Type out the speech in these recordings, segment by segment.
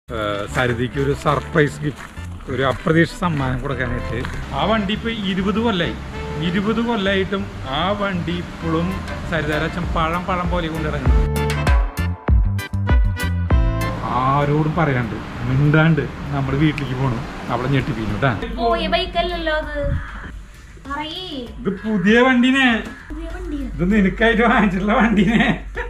സരിതയ്ക്ക് ഒരു surprise gift ഒരു അപ്രതീക്ഷിത സമ്മാനം കൊടുക്കാനായിട്ട് ആ വണ്ടി ഇപ്പോൾ ഇരുപത് കൊല്ലായി ഇരുപത് കൊല്ലായിട്ടും ആ വണ്ടി ഇപ്പോഴും സരിതാരച്ചൻ പഴം പഴം പോലെ കൊണ്ടിറങ്ങുന്നു ആരോടും പറയാണ്ട് മിണ്ടാണ്ട് നമ്മുടെ വീട്ടിലേക്ക് പോകണം അവിടെ ഞെട്ടിപ്പിക്കുന്നു കേട്ടാ പോയ ബൈക്കല്ലല്ലോ അത് പറയേ ഇത് പുതിയ വണ്ടിനെ പുതിയ വണ്ടിയാ ഇത് നിനക്കായിട്ട് വാങ്ങിച്ചിട്ടുള്ള വണ്ടിനെ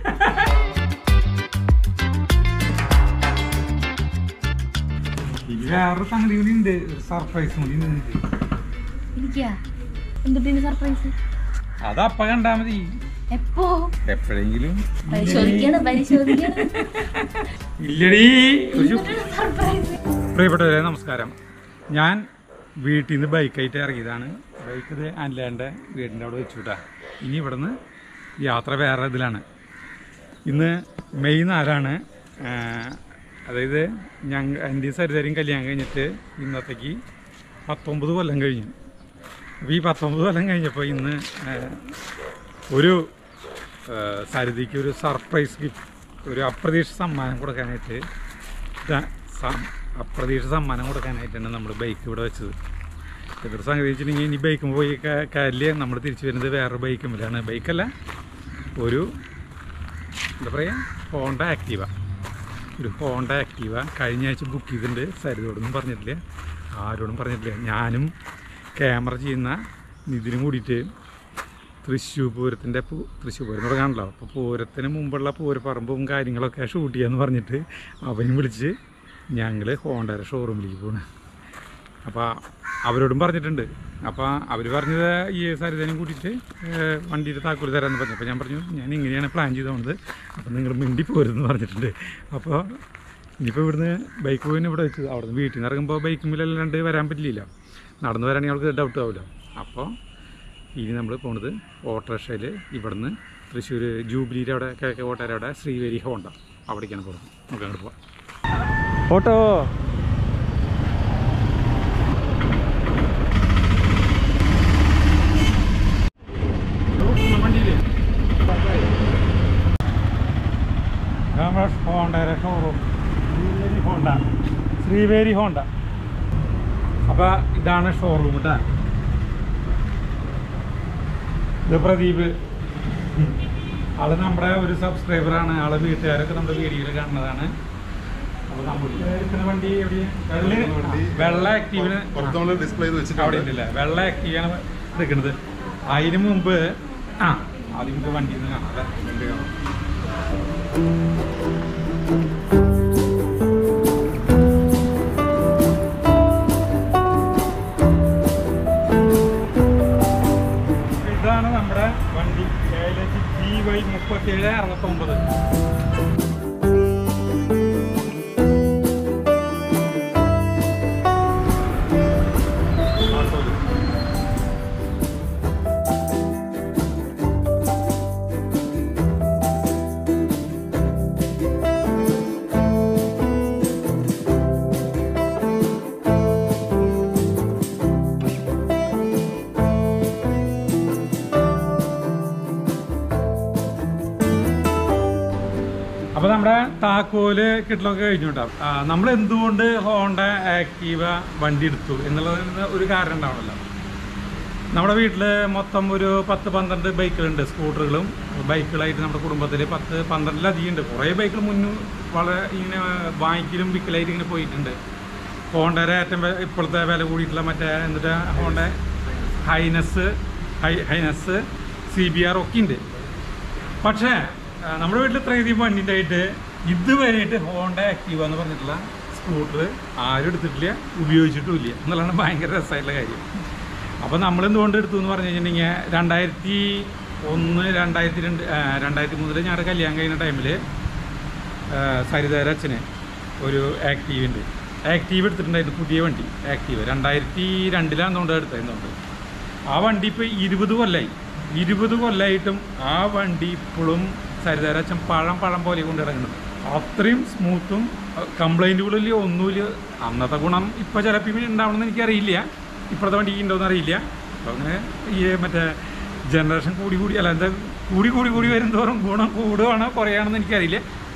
ഇനി വേറൊരു സംഗതി കൂടി ഉണ്ട് ഒരു സർപ്രൈസ് കൂടി ഉണ്ട് എനിക്കാ എന്തിട്ട് സർപ്രൈസ് അത് അപ്പ കണ്ടാ മതി എപ്പോ എപ്പോഴെങ്കിലും പരിശോധിക്കണം പരിശോധിക്കണം ഇല്ലടി ഒരു സർപ്രൈസ് പ്രിയപ്പെട്ടവരെ നമസ്കാരം ഞാൻ വീട്ടിൽ നിന്ന് ബൈക്കായിട്ട് ഇറങ്ങിയതാണ് ബൈക്ക് ഇത് അല്ലാണ്ട് വീടിൻ്റെ അവിടെ വെച്ചു വിട്ടാ ഇനി ഇവിടുന്ന് യാത്ര വേറെ ഇതിലാണ് ഇന്ന് മെയ് നാലാണ് ആ, അതായത് ഞങ്ങൾ എൻ്റെ സരിതരും കല്യാണം കഴിഞ്ഞിട്ട് ഇന്നത്തേക്ക് പത്തൊമ്പത് കൊല്ലം കഴിഞ്ഞു അപ്പോൾ ഈ പത്തൊമ്പത് കൊല്ലം കഴിഞ്ഞപ്പോൾ ഇന്ന് ആ, ഒരു ആ, സരിതയ്ക്ക് ഒരു സർപ്രൈസ് ഗിഫ്റ്റ് ഒരു അപ്രതീക്ഷിത സമ്മാനം കൊടുക്കാനായിട്ട് ഇതാ സം- അപ്രതീക്ഷിത സമ്മാനം കൊടുക്കാനായിട്ടാണ് നമ്മൾ ബൈക്ക് ഇവിടെ വെച്ചത് ഇതൊരു സംഗതി വെച്ചിട്ടുണ്ടെങ്കിൽ ഇനി ബൈക്കും പോയി കാലില് നമ്മൾ തിരിച്ചു വരുന്നത് വേറെ ബൈക്കുമ്പിലാണ് ബൈക്കല്ല ഒരു എന്താ പറയുക ഹോണ്ട ആക്റ്റീവ ഒരു ഹോണ്ട ആക്റ്റീവ കഴിഞ്ഞ ആഴ്ച ബുക്ക് ചെയ്തിട്ടുണ്ട് സരിതോടൊന്നും പറഞ്ഞിട്ടില്ല ആരോടും പറഞ്ഞിട്ടില്ല ഞാനും ക്യാമറ ചെയ്യുന്ന നിതിനും കൂടിയിട്ട് തൃശ്ശൂർ പൂരത്തിൻ്റെ പൂ തൃശ്ശൂർ പൂരം തുടങ്ങാണല്ലോ അപ്പോൾ പൂരത്തിന് മുമ്പുള്ള പൂരപ്പറമ്പും കാര്യങ്ങളൊക്കെ ഷൂട്ട് ചെയ്യാന്ന് പറഞ്ഞിട്ട് അവനും വിളിച്ച് ഞങ്ങൾ ഹോണ്ടയുടെ ഷോറൂമിലേക്ക് പോണ് അപ്പോൾ അവരോടും പറഞ്ഞിട്ടുണ്ട് അപ്പോൾ അവർ പറഞ്ഞത് ഈ സരിതനും കൂട്ടിയിട്ട് ഏഹ്, വണ്ടിയുടെ താക്കോല് തരാമെന്ന് പറഞ്ഞു അപ്പോൾ ഞാൻ പറഞ്ഞു ഞാൻ ഇങ്ങനെയാണ് പ്ലാൻ ചെയ്ത് പോകുന്നത് അപ്പോൾ നിങ്ങൾ മിണ്ടി പോരുമെന്ന് പറഞ്ഞിട്ടുണ്ട് അപ്പോൾ ഇനിയിപ്പോൾ ഇവിടുന്ന് ബൈക്ക് പോയിന് ഇവിടെ വെച്ച് അവിടെ നിന്ന് വീട്ടിൽ നിന്ന് ഇറങ്ങുമ്പോൾ ബൈക്കുമ്മിലല്ലാണ്ട് വരാൻ പറ്റില്ല നടന്നു വരാണെങ്കിൽ അവൾക്ക് ഡൗട്ട് ആവില്ല അപ്പോൾ ഇനി നമ്മൾ പോണത് ഓട്ടോറിക്ഷയിൽ ഇവിടുന്ന് തൃശ്ശൂർ ജൂബിലിയുടെ അവിടെ കിഴക്കേ കോട്ടയുടെ അവിടെ ശ്രീവേരി ഹോണ്ട അവിടേക്കാണ് പോകുന്നത് നമുക്ക് അങ്ങോട്ട് പോവാം ഓട്ടോ നമ്മുടെ ഹോണ്ടയുടെ showroom Sreeveri Honda Sreeveri Honda അപ്പോൾ ഇതാണ് ഷോറൂം കേട്ടോ ഇത് പ്രദീപ് ഉം. ആള് നമ്മുടെ ഒരു സബ്സ്ക്രൈബറാണ് ആളെ വീട്ടുകാരൊക്കെ നമ്മുടെ വീഡിയോയിൽ കാണുന്നതാണ് അപ്പൊ നമുക്ക് എടുക്കുന്ന വണ്ടി എവിടെയാ? വെള്ള വെള്ള ആക്റ്റീവിന് പുറത്ത് നമ്മൾ ഡിസ്പ്ലേ ചെയ്ത് അവിടെ വെച്ചിട്ടുണ്ട് ഉണ്ടല്ലേ വെള്ള ആക്റ്റീവാണ് നിൽക്കുന്നത് അതിന് മുമ്പ് ആ ആദ്യം നമുക്ക് വണ്ടി ഒന്ന് കാണാം അല്ലേ? വണ്ടി കാണാം ഇതാണ് നമ്മുടെ വണ്ടി ജി വൈ മുപ്പത്തിയേഴ് അറുപത്തൊമ്പത് അപ്പൊ നമ്മുടെ താക്കോല് കിട്ടലൊക്കെ കഴിഞ്ഞുണ്ടാവും നമ്മൾ എന്തുകൊണ്ട് ഹോണ്ട ആക്റ്റീവ വണ്ടി എടുത്തു എന്നുള്ളതിന് ഒരു കാരണം ഉണ്ടാവണല്ലോ നമ്മുടെ വീട്ടിൽ മൊത്തം ഒരു പത്ത് പന്ത്രണ്ട് ബൈക്കുകളുണ്ട് സ്കൂട്ടറുകളും ബൈക്കുകളായിട്ട് നമ്മുടെ കുടുംബത്തിൽ പത്ത് പന്ത്രണ്ടിലധികം ഉണ്ട് കുറേ ബൈക്കുകൾ മുന്നും വളരെ ഇങ്ങനെ വാങ്ങിക്കലും വിക്കലായിട്ട് ഇങ്ങനെ പോയിട്ടുണ്ട് ഹോണ്ടയുടെ ഏറ്റവും വെ- ഇപ്പോഴത്തെ വില കൂടിയിട്ടുള്ള മറ്റേ എന്നിട്ട് Honda Highness high Highness C B R ഒക്കെ ഉണ്ട് പക്ഷേ ആ, നമ്മുടെ വീട്ടിൽ ഇത്രയധികം വണ്ടി ഉണ്ടായിട്ട് ഇതുവരെയായിട്ട് ഹോണ്ട ആക്റ്റീവ എന്ന് പറഞ്ഞിട്ടുള്ള സ്കൂട്ടർ ആരും എടുത്തിട്ടില്ല ഉപയോഗിച്ചിട്ടുമില്ല എന്നുള്ളതാണ് ഭയങ്കര രസമായിട്ടുള്ള കാര്യം അപ്പോൾ നമ്മൾ എന്തുകൊണ്ട് എടുത്തു എന്ന് പറഞ്ഞു കഴിഞ്ഞിട്ടുണ്ടെങ്കിൽ രണ്ടായിരത്തി ഒന്ന് രണ്ടായിരത്തി രണ്ട് ആ, രണ്ടായിരത്തി മൂന്നിൽ ഞങ്ങളുടെ കല്യാണം കഴിയുന്ന ടൈമിൽ സരിതാര അച്ഛന് ഒരു ആക്റ്റീവ് ഉണ്ട് ആക്റ്റീവ് എടുത്തിട്ടുണ്ടായിരുന്നു പുതിയ വണ്ടി ആക്റ്റീവ് രണ്ടായിരത്തി രണ്ടിലാണ് കൊണ്ട് എടുത്തതുകൊണ്ട് ആ വണ്ടി ഇപ്പോൾ ഇരുപത് കൊല്ലായി ഇരുപത് കൊല്ലായിട്ടും ആ വണ്ടി ഇപ്പോഴും സരിതാരച്ചൻ പഴം പഴം പോലെ കൊണ്ട് ഇറങ്ങുന്നത് അത്രയും സ്മൂത്തും കംപ്ലൈൻറ്റുകളില്ല ഒന്നുമില്ല അന്നത്തെ ഗുണം ഇപ്പോൾ ചിലപ്പോൾ ഉണ്ടാവണമെന്ന് എനിക്കറിയില്ല ഇപ്പോഴത്തെ വണ്ടിക്ക് ഉണ്ടോയെന്ന് അറിയില്ല അപ്പോൾ അങ്ങനെ ഈ മറ്റേ ജനറേഷൻ കൂടി കൂടി അല്ല എന്താ കൂടി കൂടി കൂടി വരുന്തോറും ഗുണം കൂടുകയാണോ കുറയാണെന്ന് എനിക്കറിയില്ല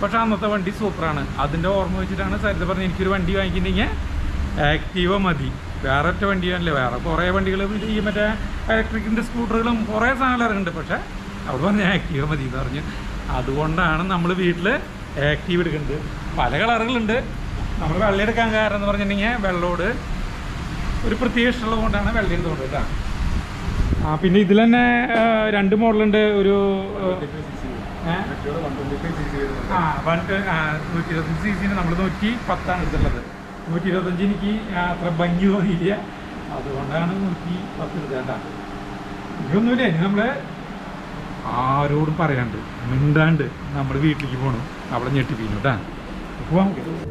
പക്ഷെ അന്നത്തെ വണ്ടി സൂപ്പറാണ് അതിൻ്റെ ഓർമ്മ വെച്ചിട്ടാണ് സരിത പറഞ്ഞത് എനിക്കൊരു വണ്ടി വാങ്ങിക്കുന്നുണ്ടെങ്കിൽ ആക്റ്റീവ മതി വേറെ ഒറ്റ വണ്ടിയാണല്ലേ വേറെ കുറേ വണ്ടികൾ ഈ മറ്റേ ഇലക്ട്രിക്കിൻ്റെ സ്കൂട്ടറുകളും കുറേ സാധനങ്ങൾ ഇറങ്ങുന്നുണ്ട് പക്ഷേ അവിടെ പറഞ്ഞ ആക്റ്റീവ മതി എന്ന് പറഞ്ഞു അതുകൊണ്ടാണ് നമ്മൾ വീട്ടിൽ ആക്റ്റീവ് എടുക്കുന്നത് പല കളറുകളുണ്ട് നമ്മൾ വെള്ളം എടുക്കാൻ കാരണം എന്ന് പറഞ്ഞിട്ടുണ്ടെങ്കിൽ വെള്ളോട് ഒരു പ്രത്യേക ഇഷ്ടമുള്ളത് കൊണ്ടാണ് വെള്ളം എടുത്തുകൊണ്ട് കേട്ടോ ആ പിന്നെ ഇതിൽ തന്നെ ആ, രണ്ട് മോഡലുണ്ട് ഒരു ഏ? ആ വൺ ആ, നൂറ്റി ഇരുപത്തഞ്ച് സി സിന് നമ്മൾ നൂറ്റി പത്താണ് എടുത്തുള്ളത് നൂറ്റി ഇരുപത്തഞ്ച് എനിക്ക് ആ, അത്ര ഭംഗി തോന്നിയില്ല അതുകൊണ്ടാണ് നൂറ്റി പത്ത് എടുത്തത് കേട്ടാ ഇതൊന്നുമില്ല ഇനി നമ്മള് ആരോടും പറയാണ്ട് മിണ്ടാണ്ട് നമ്മുടെ വീട്ടിലേക്ക് പോകണം അവിടെ ഞെട്ടിപ്പിക്കുന്നു കേട്ടാ പോവാം നമുക്ക്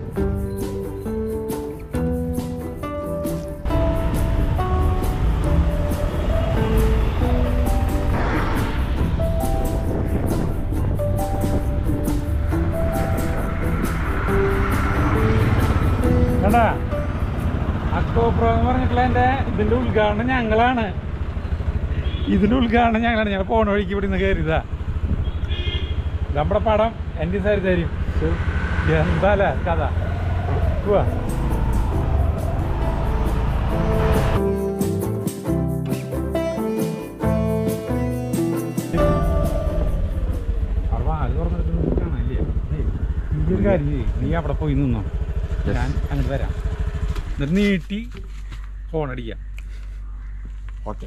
കണ്ടാ അക്കോപ്രോ എന്ന് പറഞ്ഞിട്ടുള്ള എൻ്റെ ഇതിന്റെ ഉദ്ഘാടനം ഞങ്ങളാണ് ഇതിന്റെ ഉദ്ഘാടനം ഞങ്ങളാണ് ഞങ്ങൾ പോണ വഴിക്ക് ഇവിടെ നിന്ന് കയറിയതാ നമ്മുടെ പടം എൻ്റെ സാരി തരും എന്താല്ലേ കഥ പോവാ അവിടെ വാല് തുറന്നിട്ട് നിനക്ക് കാണാനില്ലേ? ഏയ്, നീ ഒരു കാര്യം ചെയ്യ്. നീ അവിടെ പോയി നിന്നോ ഞാൻ അങ്ങോട്ട് വരാം എന്നിട്ട് നീട്ടി ഫോൺ അടിക്കാം ഓക്കെ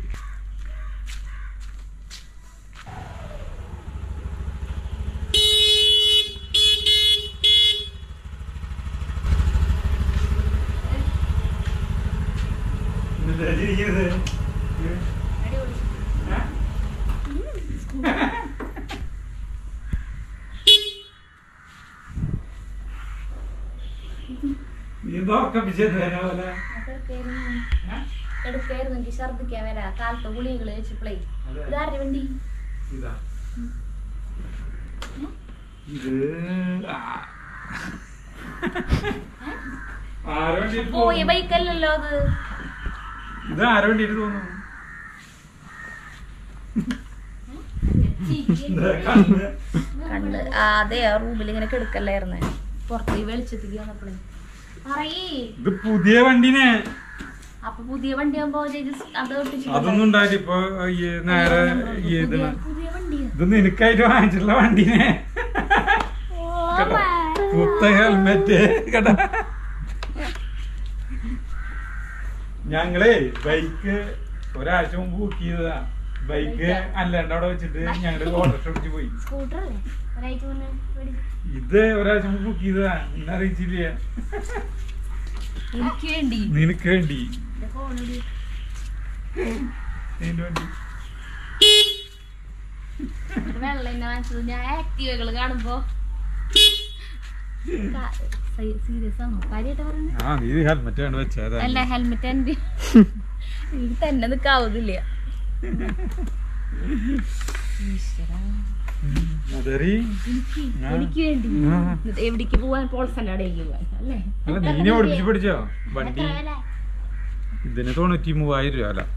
നീ എന്താ ഉറക്കം വിജയത്തേനെ പോലെ എടുക്കായിരുന്നു എനിക്ക് ഛർദിക്കാൻ വരാ കാലത്തെ ഗുളികൾ വെച്ചപ്പോളേ അതെ. ഇതാരുടെ വണ്ടി ഇതാ ഇത് ആ. ആരെ വേണ്ടിയിട്ട് പോയ തോന്നുന്നു? ബൈക്കല്ലല്ലോ അത് ഇത് ആരെ വേണ്ടിയിട്ട് തോന്നുന്നു ഇതാ കണ്ണ്. കണ്ട് ആ, അതെ ആ റൂമിൽ ഇങ്ങനെ കിടക്കല്ലായിരുന്നേ പുറത്ത് ഈ വെളിച്ചത്തേക്ക് വന്നപ്പോഴേ പറയേ ഇത് പുതിയ വണ്ടിനെ അപ്പൊ പുതിയ വണ്ടി ആകുമ്പോ ഇത് അത് ഒട്ടിച്ച് അതൊന്നും ഉണ്ടായില്ല ഇപ്പൊ ഈ നേരെ ഈ പുതിയ ഇതിന് പുതിയ വണ്ടിയാ ഇത് നിനക്കായിട്ട് വാങ്ങിച്ചിട്ടുള്ള വണ്ടിനെ കേട്ടോ? പുത്ത ഹെൽമെറ്റ് കേട്ടാ ഞങ്ങളേ ബൈക്ക് ഒരാഴ്ച മുമ്പ് ബുക്ക് ചെയ്തതാ ബൈക്ക് അല്ലാണ്ട് അവിടെ വെച്ചിട്ട് ഞങ്ങള് ഓട്ടോ ഓടിച്ച് പോയി സ്കൂട്ടർ അല്ലേ ഒരാഴ്ച മുന്നേ മേടിച്ച- ഇത് ഒരാഴ്ച മുമ്പ് ബുക്ക് ചെയ്തതാ ഇന്ന് അറിയിച്ചില്ല എനിക്ക് വേണ്ടി നിനക്ക് വേണ്ടി എന്റെ ഫോണിൽ നിന്റെ വണ്ടി വെള്ളം തന്നെ വാങ്ങിച്ചത് ഞാൻ ആക്റ്റീവകൾ കാണുമ്പോ സീരിയസ് ആണോ കാര്യമായിട്ട് പറഞ്ഞു ആ നീ ഹെൽമെറ്റ് വേണ്ട വെച്ചാ അല്ല ഹെൽമെറ്റ് എന്റെ എനിക്ക് തന്നെ നിക്കാവുന്നില്ല ഈശ്വരാ. അതെറി എനിക്ക് ആ. എനിക്ക് വേണ്ടി ആ. എന്നിട്ട് എവിടേക്ക് പോവാൻ പോൾസന്റെ അവിടേക്ക് പോവാൻ അല്ലേ അല്ല നീനെ ഓടിപ്പിച്ച് പഠിച്ചോ വണ്ടി എത്ര വില? ഇതിന് തൊണ്ണൂറ്റി മൂവായിരം രൂപ അല്ല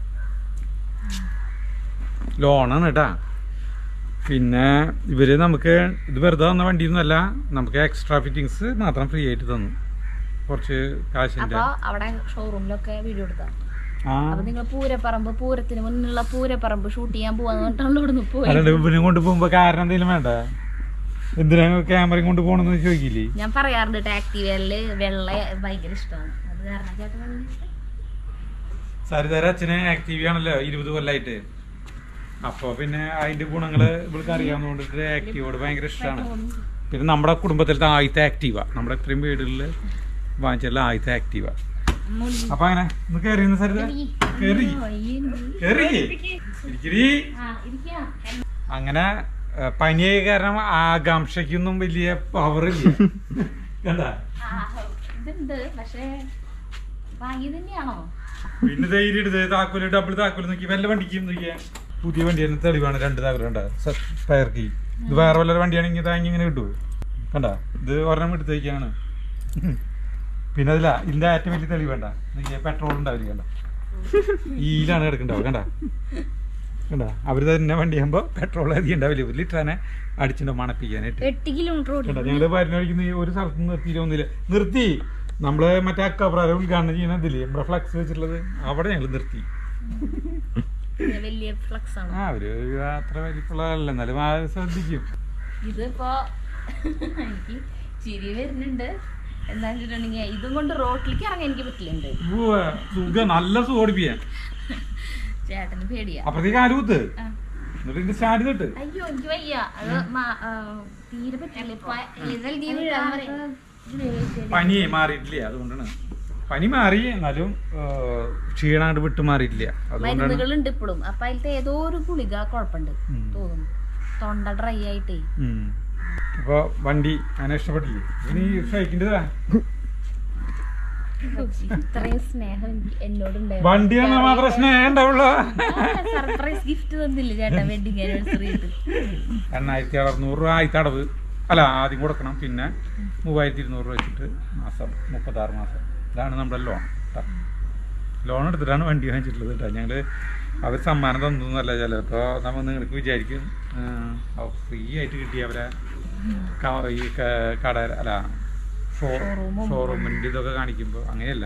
ലോണാണ് കേട്ടാ പിന്നെ ഇവര് നമുക്ക് ഇത് വെറുതെ തന്ന വണ്ടിയൊന്നുമല്ല നമുക്ക് എക്സ്ട്രാ ഫിറ്റിങ്സ് മാത്രം ഫ്രീ ആയിട്ട് തന്നു കുറച്ച് കാശിന്റെ അപ്പൊ അവിടെ ഷോറൂമിലൊക്കെ വീഡിയോ എടുത്താ ആ അപ്പൊ നിങ്ങൾ പൂരപ്പറമ്പ് പൂരത്തിന് മുന്നുള്ള പൂരപ്പറമ്പ് ഷൂട്ട് ചെയ്യാൻ പോവാന്ന് പറഞ്ഞിട്ടാണല്ലോ ഇവിടുന്ന് പോയി അല്ലാണ്ട് ഇവനെ കൊണ്ട് പോകുമ്പോ കാരണം എന്തെങ്കിലും വേണ്ട എന്തിനാ ക്യാമറയും കൊണ്ട് പോണെന്ന് ചോദിക്കില്ലേ ഞാൻ പറയാറുണ്ട് ആക്റ്റീവയില് വെള്ള ഭയങ്കര ഇഷ്ടമാണ് അത് കാരണം ചേട്ടൻ വെള്ള ഇഷ്ടം. സരിതാര അച്ഛന് ആക്റ്റീവ് ആണല്ലോ ഇരുപത് കൊല്ലായിട്ട് അപ്പൊ പിന്നെ അതിന്റെ ഗുണങ്ങള് ഇവൾക്ക് അറിയാവുന്നതുകൊണ്ട് ആക്റ്റീവോട് ഭയങ്കര ഇഷ്ടമാണ് പിന്നെ നമ്മുടെ കുടുംബത്തിലത്തെ ആദ്യത്തെ ആക്റ്റീവ നമ്മുടെ ഇത്രയും വീടുകളിൽ വാങ്ങിച്ചുള്ള ആദ്യത്തെ ആക്റ്റീവ മുടി. അപ്പൊ അങ്ങനെ ഒന്ന് കയറി സരിത ഈ- കേറി അയ്യോ, ഈ എന്ത്? കേറി ഇരിക്കരി ആ, ഇരിക്കാം. അങ്ങനെ ഏ, പനിയായ കാരണം ആകാംക്ഷയ്ക്കൊന്നും വലിയ പവർ ഇല്ല കണ്ട ആ, ഇതുണ്ട് പക്ഷേ വാങ്ങി തന്നെയാണോ പിന്നെ ധൈര്യം എടുത്ത് താക്കോല് ഡബിൾ താക്കോല് നോക്കി വല്ല വണ്ടിക്കും നോക്കിയാ പുതിയ വണ്ടി തന്നെ തെളിവാണ് രണ്ട് താക്കോല് കണ്ട സ്പയർ കീ ഇത് വേറെ വല്ല വണ്ടിയാണെങ്കിൽ താങ്ങി ഇങ്ങനെ കിട്ടുമോ കണ്ട ഇത് ഒരെണ്ണം എടുത്ത് വയ്ക്കാണ് പിന്നെ അതില്ല ഇതിന്റെ ഏറ്റവും വലിയ തെളിവ് വേണ്ട നോക്കിയാ പെട്രോൾ ഉണ്ടാവില്ല കണ്ട ഈലാണ് കിടക്കണ്ടാവും കണ്ട കണ്ടാ അവർ തന്നെ വണ്ടിയാകുമ്പോൾ പെട്രോൾ അധികം ഉണ്ടാവില്ല ഒരു ലിറ്റർ തന്നെ അടിച്ചിട്ടുണ്ടോ മണപ്പിക്കാനായിട്ട് എട്ട് കിലോമീറ്റർ ഓടി കണ്ടാ ഞങ്ങള് വരുന്ന വഴിക്കുന്ന ഒരു സ്ഥലത്ത് നിർത്തിയിട്ടൊന്നുമില്ല നിർത്തി നമ്മള് മറ്റേ അക്കപ്രാരം ഉദ്ഘാടനം ചെയ്യുന്ന ഇതില്ലേ നമ്മുടെ ഫ്ലക്സ് വെച്ചിട്ടുള്ളത് അവിടെ ഞങ്ങൾ നിർത്തി വലിയ ഫ്ലക്സ് ആണ് ആ ഒരു അത്ര വലിപ്പുള്ളതല്ല എന്നാലും ആ ശ്രദ്ധിക്കും ഇതിപ്പോ എനിക്ക് ചിരി വരുന്നുണ്ട് എന്താന്ന് വെച്ചിട്ടുണ്ടെങ്കിൽ ഇതും കൊണ്ട് റോട്ടിലേക്ക് ഇറങ്ങാൻ എനിക്ക് പറ്റില്ലുണ്ട് ഉവ്വ്, സുഖം നല്ല സുഖം ഓടിപ്പിക്കാൻ ചേട്ടന് പേടിയാ അപ്പുറത്തേക്ക് ആര് കുത്ത് ആ. എന്നിട്ട് ഇതിന്റെ സ്റ്റാൻഡ് തൊട്ട് അയ്യോ എനിക്ക് വയ്യ അത് മ- ആ, തീരെ പറ്റില്ല ഇപ്പൊ ഇത് വീഴാൻ പറയും. പനിയെ മാറിയിട്ടില്ല അതുകൊണ്ടാണ് പനി മാറി എന്നാലും ആ, ക്ഷീണാണ്ട് വിട്ടു മാറിയിട്ടില്ല അതുകൊണ്ടാണ് മരുന്നുകളുണ്ട് ഇപ്പോഴും അപ്പൊ അതിലത്തെ ഏതോ ഒരു ഗുളിക കുഴപ്പമുണ്ട് ഉം. തോന്നുന്നു തൊണ്ട ഡ്രൈ ആയിട്ടേ ഉം. അപ്പൊ വണ്ടി അങ്ങനെ ഇഷ്ടപ്പെട്ടില്ലേ ഇനി ഷൈക്കിന്റെ ഇത്രയും സ്നേഹം എനിക്ക് എന്നോട് വണ്ടി തന്നാ മാത്രം സ്നേഹം ഉണ്ടാവുള്ളൂ സർപ്രൈസ് ഗിഫ്റ്റ് തന്നില്ല ചേട്ടാ വെഡിങ് ആനിവേഴ്സറി എണ്ണായിരത്തി അറുന്നൂറ് രൂപ ആദ്യത്തെ അടവ് അല്ല ആദ്യം കൊടുക്കണം പിന്നെ മൂവായിരത്തി ഇരുന്നൂറ് രൂപ വെച്ചിട്ട് മാസം മുപ്പത്താറ് മാസം ഇതാണ് നമ്മുടെ ലോൺ ലോൺ എടുത്തിട്ടാണ് വണ്ടി വാങ്ങിച്ചിട്ടുള്ളത് കേട്ടോ ഞങ്ങൾ അവർ സമ്മാനം തന്നൊന്നുമല്ല ചിലപ്പോൾ നമ്മൾ നിങ്ങൾക്ക് വിചാരിക്കും ഫ്രീ ആയിട്ട് കിട്ടി അവരെ ക- ഈ ക- കട അല്ല ഷോ Showroom-ഉം. ഷോറൂമിൻ്റെ ഇതൊക്കെ കാണിക്കുമ്പോൾ അങ്ങനെയല്ല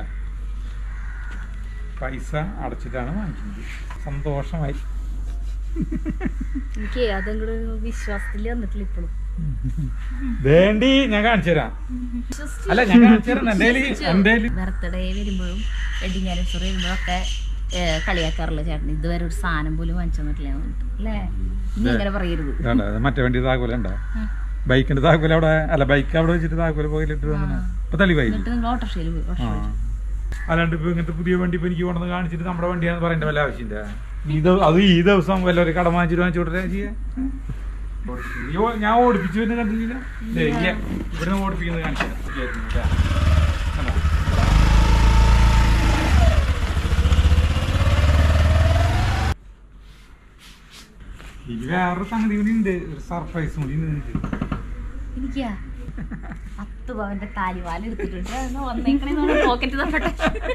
പൈസ അടച്ചിട്ടാണ് വാങ്ങിക്കുന്നത് സന്തോഷമായി എനിക്ക് അതങ്ങോട്ട് വിശ്വാസത്തിൽ വന്നിട്ടില്ല ഇപ്പോഴും വേണ്ടി ഞാൻ കാണിച്ചു തരാം അല്ല ഞാൻ കാണിച്ചു തരാം എൻ്റെ എൻ്റെ ബർത്ത്ഡേ വരുമ്പോഴും വെഡിങ് ആനിവേഴ്സറി വരുമ്പോഴൊക്കെ ഏഹ്, കളിയാക്കാറില്ല ചേട്ടൻ ഇതുവരെ ഒരു സാധനം പോലും വാങ്ങിച്ചു തന്നിട്ടില്ല എന്ന് പറഞ്ഞിട്ട്. അല്ലേ ഇനി അങ്ങനെ പറയരുത് ഇതാണ്ടോ, ഇത് മറ്റേ വണ്ടി താക്കോല ഉണ്ടോ ആ. ബൈക്കിന്റെ താക്കോല അവിടെ അല്ല ബൈക്ക് അവിടെ വെച്ചിട്ട് താക്കോല പോയിലിട്ട് തന്നെ ഇപ്പൊ തെളിവായി എന്നിട്ട് നിങ്ങൾ ഓട്ടോറിക്ഷയിൽ പോയി ആ. ഓട്ടോറിക്ഷ അല്ലാണ്ട് ഇപ്പൊ ഇങ്ങനത്തെ പുതിയ വണ്ടി ഇപ്പൊ എനിക്ക് കൊണ്ടുവന്ന് കാണിച്ചിട്ട് നമ്മുടെ വണ്ടിയാന്ന് പറയേണ്ട വല്ല ആവശ്യമില്ല ഇത് അത് ഈ ദിവസം വല്ല ഒരു കട വാങ്ങിച്ചിട്ട് വാങ്ങിച്ചു കൊടുത്തേ ചെയ്യാ ഈ ഓ- ഞാൻ ഓടിപ്പിച്ചു വരുന്ന കണ്ടില്ല ദേ, ഇയ്യ, ഇവിടുന്ന് ഓടിപ്പിക്കുന്നത് കാണിച്ചു തരാം. ഇയ്യായിരുന്നു, ഇതാ. കണ്ടോ? ഇനി വേറൊരു സംഗതി കൂടി ഉണ്ട് ഒരു സർപ്രൈസ് കൂടി ഉണ്ട് നിനക്ക്. എനിക്കാ പത്ത് പവന്റെ താലിവാല എടുത്തിട്ടുണ്ട് എന്നാ വന്നേക്കണേ പോക്കറ്റ് തപ്പട്ടെ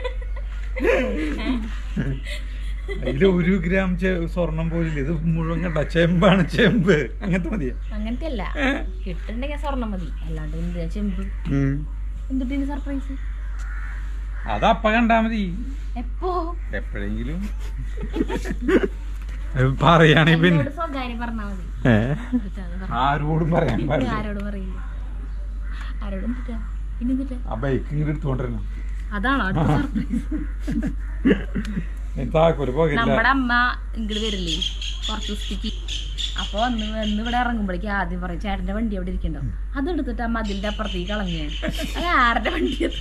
അതില് ഒരു ഗ്രാം ചെ- സ്വർണം പോലില്ല ഇത് മുഴുവൻ കണ്ട ചെമ്പാണ് ചെമ്പ് അങ്ങനത്തെ മതിയാ അങ്ങനത്തെ അല്ല കിട്ടുണ്ടെങ്കിൽ സ്വർണ്ണം മതി അല്ലാണ്ട് എന്ത് ചെമ്പ് എന്തുട്ടിന് സർപ്രൈസ് അത് അപ്പ കണ്ടാ മതി എപ്പോ എപ്പോഴെങ്കിലും പറയാണെ പിന്നെ എന്നോട് സ്വകാര്യം പറഞ്ഞാ മതി എന്നിട്ട് അത് പറ. ആരോടും പറയാൻ പിന്നെ പാടില്ല ആരോടും പറയില്ല ആരോടും എന്നിട്ടാ പിന്നെ എന്നിട്ടാ ആ ബൈക്ക് ഇങ്ങനെ എടുത്തോണ്ടിരുന്നു അതാണോ അടുത്ത സർപ്രൈസ് താക്കോല് പോകില്ല നമ്മുടെ അമ്മ ഇങ്ങോട്ട് വരില്ലേ കുറച്ച് ദിവസത്തേക്ക് അപ്പൊ അന്ന് വന്ന് ഇവിടെ ഇറങ്ങുമ്പോഴേക്ക് ആദ്യം പറയും ചേട്ടന്റെ വണ്ടി അവിടെ ഇരിക്കണ്ടോ അത് എടുത്തിട്ട് അമ്മ അതിന്റെ അപ്പുറത്തേക്ക് കളഞ്ഞു അത് ആരുടെ വണ്ടി അത്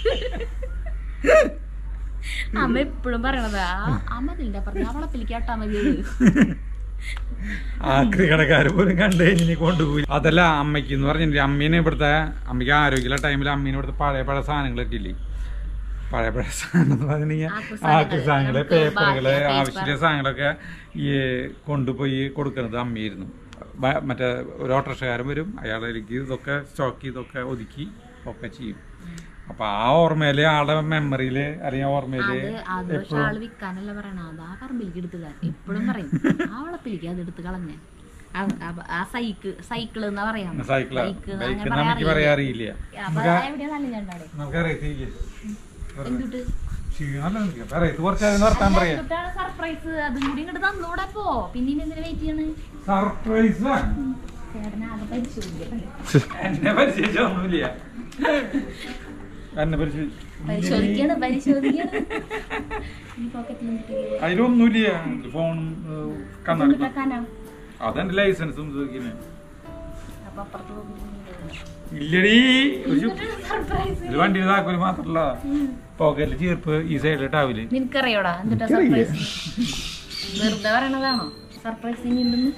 അമ്മ എപ്പോഴും പറയണത് ആ ആ മതിലിന്റെ അപ്പുറത്ത് ആ വളപ്പിലേക്ക് ആട്ടാ മതി അത്. ആക്രി കടക്കാര് പോലും കണ്ടു കഴിഞ്ഞ് കൊണ്ടുപോയി അതല്ല അമ്മയ്ക്ക് എന്ന് പറഞ്ഞിട്ടുണ്ടെങ്കിൽ അമ്മേനെ ഇവിടുത്തെ അമ്മയ്ക്ക് ആരോഗ്യമുള്ള ടൈമിൽ അമ്മേനെ ഇവിടുത്തെ പഴയ പഴയ സാധനങ്ങളൊക്കെ ഇല്ലേ പഴയ പഴയ സാധനം എന്ന് പറഞ്ഞിട്ടുണ്ടെങ്കിൽ ആക്രി സാധനങ്ങൾ, ആക്രി സാധനങ്ങള് നമുക്ക് പേപ്പറുകള് ബാക്കി ആവശ്യമുള്ള സാധനങ്ങളൊക്കെ ഈ കൊണ്ടുപോയി കൊടുക്കുന്നത് അമ്മയായിരുന്നു ബ- മറ്റേ ഒരു ഓട്ടോറിക്ഷക്കാരൻ വരും അയാളിലേക്ക് ഇതൊക്കെ സ്റ്റോക്ക് ചെയ്തൊക്കെ ഒതുക്കി ഒക്കെ ചെയ്യും അപ്പൊ ആ ഓർമ്മയില് ആളുടെ മെമ്മറിയില് അല്ലെങ്കിൽ ആ ഓർമ്മയില് അത് അത് പക്ഷെ ആള് വിൽക്കാനല്ല പറയണ അത് ആ പറമ്പിലേക്ക് എടുത്ത് എപ്പോഴും പറയും ആ വളപ്പിലേക്ക് അത് എടുത്ത് കളഞ്ഞ ആ സൈക്കിൾ സൈക്കിൾ എന്നാ പറയാ സൈക്കിളാ ബൈക്ക് ബൈക്ക് അങ്ങനെ നമുക്ക് പറയാൻ അറിയില്ല അപ്പൊ എവിടെയാ നല്ല ചേട്ടാടെ നമുക്കറിയത്തില്ലേ എന്തുട്ട് ക്ഷീണമല്ല നിനക്ക്. പറയാം ഇത് കുറച്ച് നിർത്താൻ പറയാം എന്തുട്ടാണ് സർപ്രൈസ് അതും കൂടി ഇങ്ങോട്ട് തന്നൂടെ പോ പിന്നെ ഇനി എന്തിനാ വെയിറ്റ് ചെയ്യണ് സർപ്രൈസ് ചേട്ടനാകെ പരിശോധിക്കട്ടെ എന്നെ പരിചയിച്ചൊന്നുമില്ല എന്നെ പരിചയിച്ചു പരിശോധിക്കാണ് പരിശോധിക്കാണ് ഈ പോക്കറ്റിൽ അതിലൊന്നുമില്ല ഫോണും കണ്ണാടി വെക്കാനോ അതെന്റെ ലൈസൻസും ഇതൊക്കെയാണ് അപ്പൊ അപ്പുറത്ത് പോകുമ്പോൾ ഇല്ലടി ഒരു സർപ്രൈസ് ഇത് വണ്ടി താക്കോല് മാത്രല്ല പോക്കറ്റിൽ ചീർപ്പ് ഈ സൈഡിലിട്ടാവില്ല നിനക്കറിയോടാ എന്തുട്ടാ സർപ്രൈസ് വെറുതെ പറയണതാണോ സർപ്രൈസ് ഇനി ഉണ്ടെന്ന്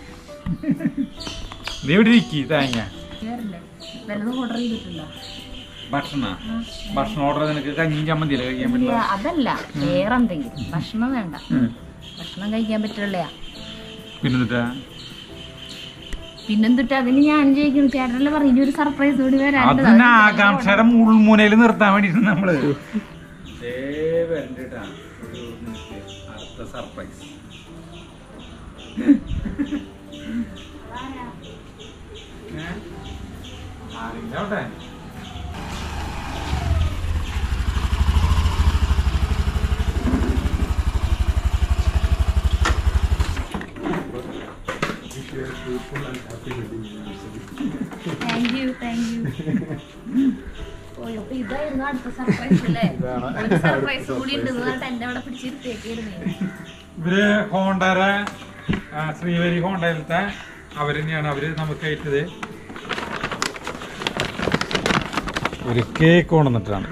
നീ ഇവിടെ ഇരിക്കി തേങ്ങ കേറില്ലേ വല്ലതും ഓർഡർ ചെയ്തിട്ടുണ്ടോ ഭക്ഷണ ഭക്ഷണം ഓർഡർ നിനക്ക് കഞ്ഞിയും ചമ്മന്തിയില്ല കഴിക്കാൻ ഇല്ല പറ്റില്ല അതല്ല വേറെ എന്തെങ്കിലും ഭക്ഷണം വേണ്ട ഭക്ഷണം കഴിക്കാൻ പറ്റുള്ളയാ പിന്നെന്നിട്ടാ പിന്നെന്തിട്ട് അതിന് ഞാൻ ചോദിക്കുന്നു ചേട്ടനല്ലേ പറഞ്ഞു ഇനി ഒരു സർപ്രൈസ് കൂടി വരാനുണ്ട് അതിന് ആകാംക്ഷയുടെ മുൾമുനയിൽ നിർത്താൻ വേണ്ടിട്ട് നമ്മള് അടുത്ത സർപ്രൈസ് ആരെങ്കിലും ആവട്ടെ താങ്ക് യു താങ്ക് യു ഓ അപ്പൊ ഇതായിരുന്നു അടുത്ത സർപ്രൈസ് അല്ലേ ഒരു സർപ്രൈസ് കൂടി ഉണ്ട് എന്ന് പറഞ്ഞിട്ട് എന്നെ അവിടെ പിടിച്ചിരുത്തേക്കായിരുന്നേ ഇവര് ഹോണ്ടയുടെ ആ, ശ്രീവരി ഹോണ്ടയിലത്തെ അവര് തന്നെയാണ് അവര് നമുക്ക് ഏറ്റത് ഒരു കേക്ക് കൊണ്ടുവന്നിട്ടാണ്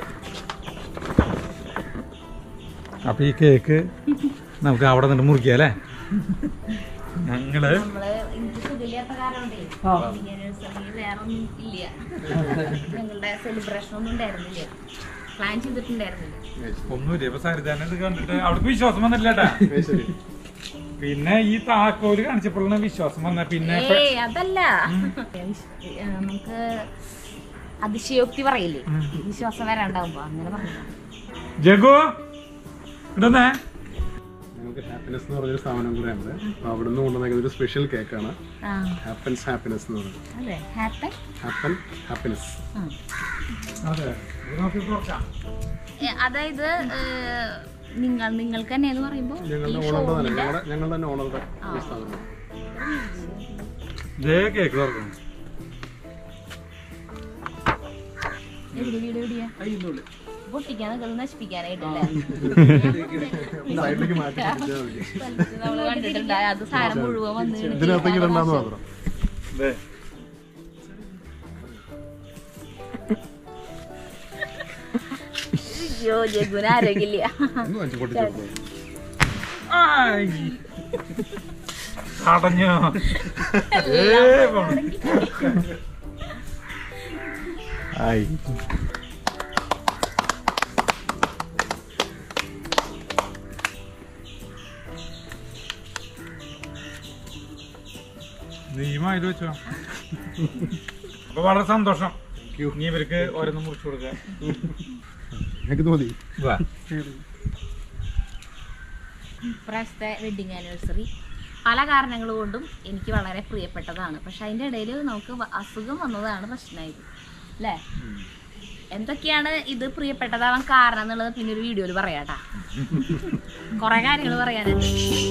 അപ്പൊ ഈ കേക്ക് നമുക്ക് അവിടെ നിന്ന് മുറിക്കാം അല്ലേ ഞങ്ങള് നമ്മള് എനിക്ക് സുഖമില്ലാത്ത കാരണമുണ്ടേ anniversary വേറെ ഒന്നും ഇല്ല ഞങ്ങളുടെ സെലിബ്രേഷൻ ഒന്നും ഉണ്ടായിരുന്നില്ല പ്ലാൻ ചെയ്തിട്ടുണ്ടായിരുന്നില്ല ഒന്നുമില്ല ഇപ്പൊ സരിതാനെ ഇത് കണ്ടിട്ട് അവിടെ വിശ്വാസം വന്നില്ലേട്ടാ പിന്നെ ഈ താക്കോല് കാണിച്ചപ്പോഴാണ് വിശ്വാസം വന്ന പിന്നെ ഇപ്പൊ- ഏയ് അതല്ല ഏ, നമുക്ക് അതിശയോക്തി പറയില്ലേ വിശ്വാസം വരാണ്ടാവുമ്പോ അങ്ങനെ പറഞ്ഞു ജഗു ഇടുന്നേ ഞങ്ങൾക്ക് ഹാപ്പിനെസ് എന്ന് പറഞ്ഞൊരു സ്ഥാപനം കൂടെ ഉണ്ട് അപ്പോൾ അവിടെ നിന്ന് കൊണ്ടുവന്നേക്കുന്ന ഒരു സ്പെഷ്യൽ കേക്കാണ് ആ ഹാപ്പൻസ് ഹാപ്പിനെസ് എന്ന് പറയുന്നത് അതെ ഹാപ്പൻ ഹാപ്പൻ ഹാപ്പിനെസ് അതെ ഇത് നമുക്ക് തുറക്കാം അതായത് ഏ, നിങ്ങൾ നിങ്ങൾക്ക് തന്നെ എന്ന് പറയുമ്പോ ഈ ഞങ്ങളുടെ ഓണറുടെ തന്നെ ഷോപ്പിന്റെ ഞങ്ങളുടെ ഞങ്ങൾ തന്നെ ഓണറുടെ ഒരു സ്ഥാപനം ഇതേ കേക്ക് തുറക്കും എവിടെ വീട് എവിടെയാ പൊട്ടിക്കാൻ നിൽക്കുന്നത് നശിപ്പിക്കാനായിട്ടല്ലേ സൈഡിലേക്ക് മാറ്റി പിടിച്ചാൽ മതി സ്ഥലത്ത് നമ്മള് കണ്ടിട്ടുണ്ട് അത് സാരം മുഴുവൻ വന്ന് വീണ് ഇതിനകത്തേക്ക് തീരുമാനം ഇടണ്ടെന്ന് മോശം. മാത്രം ഇതേ അയ്യോ ജഗുന് ആരോഗ്യമില്ല ഒന്ന് വാങ്ങിച്ച് പൊട്ടിച്ചു കൊടുത്തോ. ആയ്. അടഞ്ഞോ ഏ പോണം. ആയി നീമായിട്ട് വെച്ചോ അപ്പൊ വളരെ സന്തോഷം നീ ഇവർക്ക് ഓരോന്നും മുറിച്ചു കൊടുക്കുക എനിക്കിത് മതി വാ ഇപ്രാവശ്യത്തെ വെഡിങ് ആനിവേഴ്സറി പല കാരണങ്ങൾ കൊണ്ടും എനിക്ക് വളരെ പ്രിയപ്പെട്ടതാണ് പക്ഷെ അതിൻ്റെ ഇടയിൽ നമുക്ക് വ- അസുഖം വന്നതാണ് പ്രശ്നമായത് അല്ലേ എന്തൊക്കെയാണ് ഇത് പ്രിയപ്പെട്ടതാവാൻ കാരണം എന്നുള്ളത് പിന്നെ ഒരു വീഡിയോയിൽ പറയാട്ടാ കുറെ കാര്യങ്ങൾ പറയാനുണ്ട്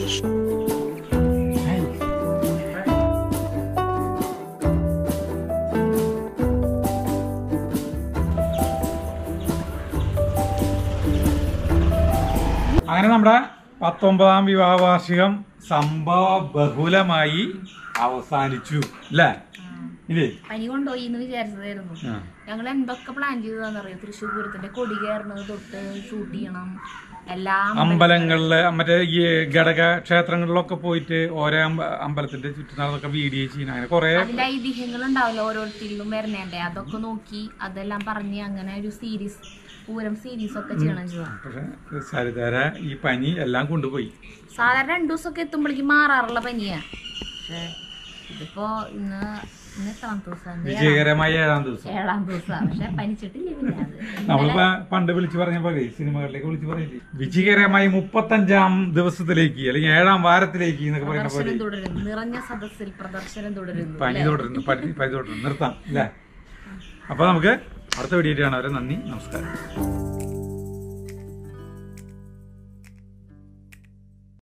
അങ്ങനെ നമ്മുടെ പത്തൊമ്പതാം വിവാഹ വാർഷികം സംഭവ ബഹുലമായി അവസാനിച്ചു അല്ലേ ഇല്ലേ പനി കൊണ്ടുപോയി എന്ന് വിചാരിച്ചതായിരുന്നു ആ. ഞങ്ങൾ എന്തൊക്കെ പ്ലാൻ ചെയ്തതാണെന്നറിയോ തൃശ്ശൂർ പൂരത്തിന്റെ കൊടി കയറുന്നത് തൊട്ട് ഷൂട്ട് ചെയ്യണം എല്ലാം അമ്പലങ്ങളില് മറ്റേ ഈ ഘടക ക്ഷേത്രങ്ങളിലൊക്കെ പോയിട്ട് ഓരോ അമ്പ- അമ്പലത്തിന്റെ ചുറ്റുനാളൊക്കെ വീഡിയോ ചെയ്യുന്ന അങ്ങനെ കുറെ അതിന്റെ ഐതിഹ്യങ്ങൾ ഉണ്ടാവില്ല ഓരോരുത്തരിലും വരുന്നേണ്ടേ അതൊക്കെ നോക്കി അതെല്ലാം പറഞ്ഞ് അങ്ങനെ ഒരു സീരീസ് പൂരം സീരീസ് ഒക്കെ ചെയ്യണം ചെയ്താ പക്ഷെ സരിതാര ഈ പനി എല്ലാം കൊണ്ടുപോയി സാധാരണ രണ്ടു ദിവസമൊക്കെ എത്തുമ്പോഴേക്കും മാറാറുള്ള പനിയാ പക്ഷെ ഇതിപ്പോ ഇന്ന് ഇന്ന് എത്രാമത്തെ ദിവസം ഇന്ന് ഏഴാം- വിജയകരമായ ഏഴാം ദിവസം ഏഴാം ദിവസം പക്ഷെ പനിച്ചിട്ടില്ല പിന്നെ അത് നമ്മളിപ്പോ പണ്ട് വിളിച്ചു പറഞ്ഞ പോലെ സിനിമകളിലേക്ക് വിളിച്ചു പറയില്ലേ വിജയകരമായി മുപ്പത്തഞ്ചാം ദിവസത്തിലേക്ക് അല്ലെങ്കിൽ ഏഴാം വാരത്തിലേക്ക് എന്നൊക്കെ പറയുന്ന പോലെ പ്രദർശനം തുടരുന്നു നിറഞ്ഞ സദസ്സിൽ പ്രദർശനം തുടരുന്നു പനി തുടരുന്നു പനി പനി തുടരുന്നു നിർത്താം അല്ലേ അപ്പൊ നമുക്ക് അടുത്ത വീഡിയോ കാണാം നന്ദി നമസ്കാരം